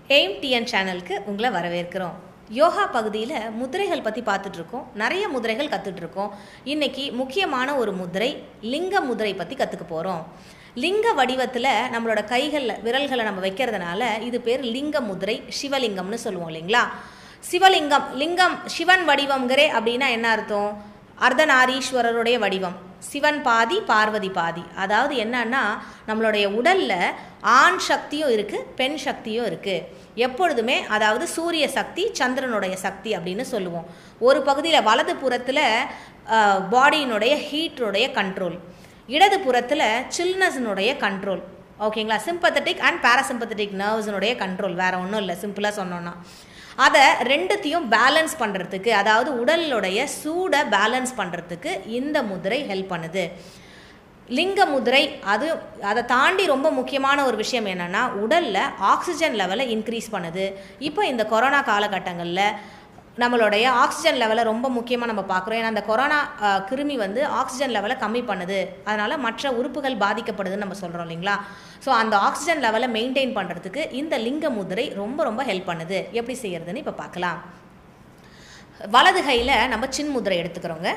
aim TN சேனலுக்கு உங்களை வரவேற்கிறோம் யோகா பகுதியில் முதிரைகள் பற்றி பார்த்துட்டு இருக்கோம் நிறைய முதிரைகள் கற்றுட்டு இருக்கோம் இன்னைக்கு முக்கியமான ஒரு முதிரை லிங்க முதிரை பற்றி கற்றுக்க போகிறோம் லிங்க வடிவத்தில் நம்மளோட கைகளில் விரல்களை நம்ம வைக்கிறதுனால இது பேர் லிங்க முதிரை சிவலிங்கம்னு சொல்லுவோம் இல்லைங்களா சிவலிங்கம் லிங்கம் சிவன் வடிவம்ங்கிறே அப்படின்னா என்ன அர்த்தம் அர்த்தநாரீஸ்வரருடைய வடிவம் சிவன் பாதி பார்வதி பாதி அதாவது என்னன்னா நம்மளுடைய உடல்ல ஆண் சக்தியும் இருக்கு பெண் சக்தியும் இருக்கு எப்பொழுதுமே அதாவது சூரிய சக்தி சந்திரனுடைய சக்தி அப்படின்னு சொல்லுவோம் ஒரு பகுதியில் வலது புறத்தில் பாடியினுடைய ஹீட்டினுடைய கண்ட்ரோல் இடது புறத்தில் சில்னஸினுடைய கண்ட்ரோல் ஓகேங்களா சிம்பத்தட்டிக் அண்ட் பேராசிம்பத்தட்டிக் நர்வ்ஸினுடைய கண்ட்ரோல் வேற ஒன்றும் இல்லை சிம்பிளாக சொன்னோன்னா அதை ரெண்டுத்தையும் பேலன்ஸ் பண்ணுறதுக்கு அதாவது உடலுடைய சூடை பேலன்ஸ் பண்ணுறதுக்கு இந்த முதிரை ஹெல்ப் பண்ணுது லிங்க முதிரை அது அதை தாண்டி ரொம்ப முக்கியமான ஒரு விஷயம் என்னென்னா உடலில் ஆக்சிஜன் லெவலை இன்க்ரீஸ் பண்ணுது இப்போ இந்த கொரோனா காலகட்டங்களில் நம்மளுடைய ஆக்சிஜன் லெவலை ரொம்ப முக்கியமாக நம்ம பார்க்குறோம் ஏன்னா அந்த கொரோனா அஹ், கிருமி வந்து ஆக்சிஜன் லெவலை கம்மி பண்ணுது அதனால் மற்ற உறுப்புகள் பாதிக்கப்படுதுன்னு நம்ம சொல்கிறோம் இல்லைங்களா ஸோ அந்த ஆக்சிஜன் லெவலை மெயின்டைன் பண்ணுறதுக்கு இந்த லிங்க முதிரை ரொம்ப ரொம்ப ஹெல்ப் பண்ணுது எப்படி செய்யறதுன்னு இப்போ பார்க்கலாம் வலது கையில் நம்ம சின் முதிரை எடுத்துக்கிறோங்க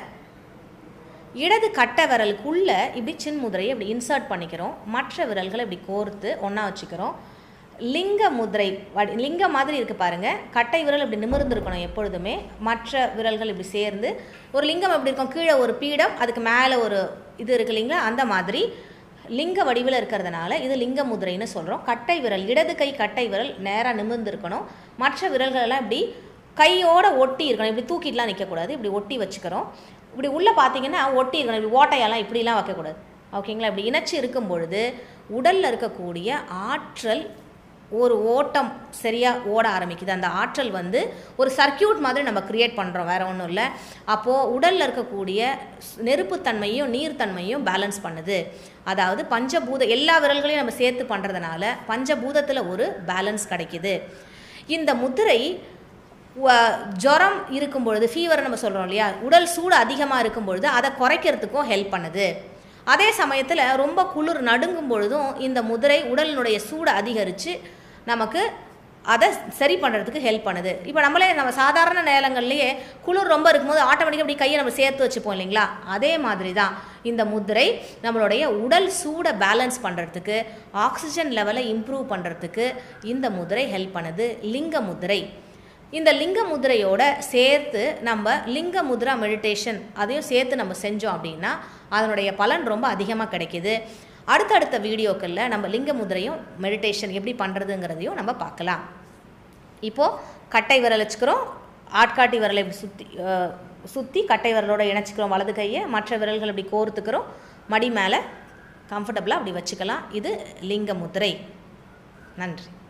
இடது கட்டை விரலுக்குள்ள இப்படி சின் முதிரையை இப்படி இன்சர்ட் பண்ணிக்கிறோம் மற்ற விரல்களை இப்படி கோர்த்து ஒன்றா வச்சுக்கிறோம் லிங்க முதிரை வடி லிங்க மாதிரி இருக்கு பாருங்க கட்டை விரல் இப்படி நிமிர்ந்து இருக்கணும் எப்பொழுதுமே மற்ற விரல்கள் இப்படி சேர்ந்து ஒரு லிங்கம் எப்படி இருக்கும் கீழே ஒரு பீடம் அதுக்கு மேலே ஒரு இது இருக்கு இல்லைங்களா அந்த மாதிரி லிங்க வடிவில் இருக்கிறதுனால இது லிங்க முதிரைன்னு சொல்கிறோம் கட்டை விரல் இடது கை கட்டை விரல் நேராக நிமிர்ந்து இருக்கணும் மற்ற விரல்கள் எல்லாம் இப்படி கையோட ஒட்டி இருக்கணும் இப்படி தூக்கிட்டுலாம் நிற்கக்கூடாது இப்படி ஒட்டி வச்சுக்கிறோம் இப்படி உள்ளே பார்த்தீங்கன்னா ஒட்டி இருக்கணும் இப்படி ஓட்டையெல்லாம் இப்படிலாம் வைக்கக்கூடாது ஓகேங்களா இப்படி இணைச்சி இருக்கும் பொழுது உடலில் இருக்கக்கூடிய ஆற்றல் ஒரு ஓட்டம் சரியாக ஓட ஆரம்பிக்குது அந்த ஆற்றல் வந்து ஒரு சர்க்கியூட் மாதிரி நம்ம கிரியேட் பண்ணுறோம் வேற ஒன்றும் இல்லை அப்போது உடலில் இருக்கக்கூடிய ஸ்- நெருப்புத்தன்மையும் நீர்த்தன்மையும் பேலன்ஸ் பண்ணுது அதாவது பஞ்சபூத எல்லா விரல்களையும் நம்ம சேர்த்து பண்ணுறதுனால பஞ்சபூதத்தில் ஒரு பேலன்ஸ் கிடைக்குது இந்த முதிரை வ- ஜுரம் இருக்கும் பொழுது ஃபீவர் நம்ம சொல்கிறோம் இல்லையா உடல் சூடு அதிகமாக இருக்கும் பொழுது அதை குறைக்கிறதுக்கும் ஹெல்ப் பண்ணுது அதே சமயத்தில் ரொம்ப குளிர் நடுங்கும் பொழுதும் இந்த முதிரை உடலினுடைய சூடை அதிகரித்து நமக்கு அதை சரி பண்ணுறதுக்கு ஹெல்ப் பண்ணுது இப்போ நம்மளே நம்ம சாதாரண நேரங்கள்லேயே குளிர் ரொம்ப இருக்கும்போது ஆட்டோமேட்டிக்காக அப்படி கையை நம்ம சேர்த்து வச்சுப்போம் இல்லைங்களா அதே மாதிரி தான் இந்த முதிரை நம்மளுடைய உடல் சூடை பேலன்ஸ் பண்ணுறதுக்கு ஆக்சிஜன் லெவலை இம்ப்ரூவ் பண்ணுறதுக்கு இந்த முதிரை ஹெல்ப் பண்ணுது லிங்க முதிரை இந்த லிங்க முதிரையோட சேர்த்து நம்ம லிங்க முத்ரா மெடிடேஷன் அதையும் சேர்த்து நம்ம செஞ்சோம் அப்படின்னா அதனுடைய பலன் ரொம்ப அதிகமாக கிடைக்குது அடுத்தடுத்த வீடியோக்களில் நம்ம லிங்க முதிரையும் மெடிடேஷன் எப்படி பண்ணுறதுங்கிறதையும் நம்ம பார்க்கலாம் இப்போது கட்டை விரல் வச்சுக்கிறோம் ஆட்காட்டி விரலை இப்படி சுற்றி சுற்றி கட்டை விரலோட இணைச்சிக்கிறோம் வலது கையை மற்ற விரல்கள் இப்படி கோர்த்துக்கிறோம் மடி மேலே கம்ஃபர்டபுளாக அப்படி வச்சுக்கலாம் இது லிங்க முதிரை நன்றி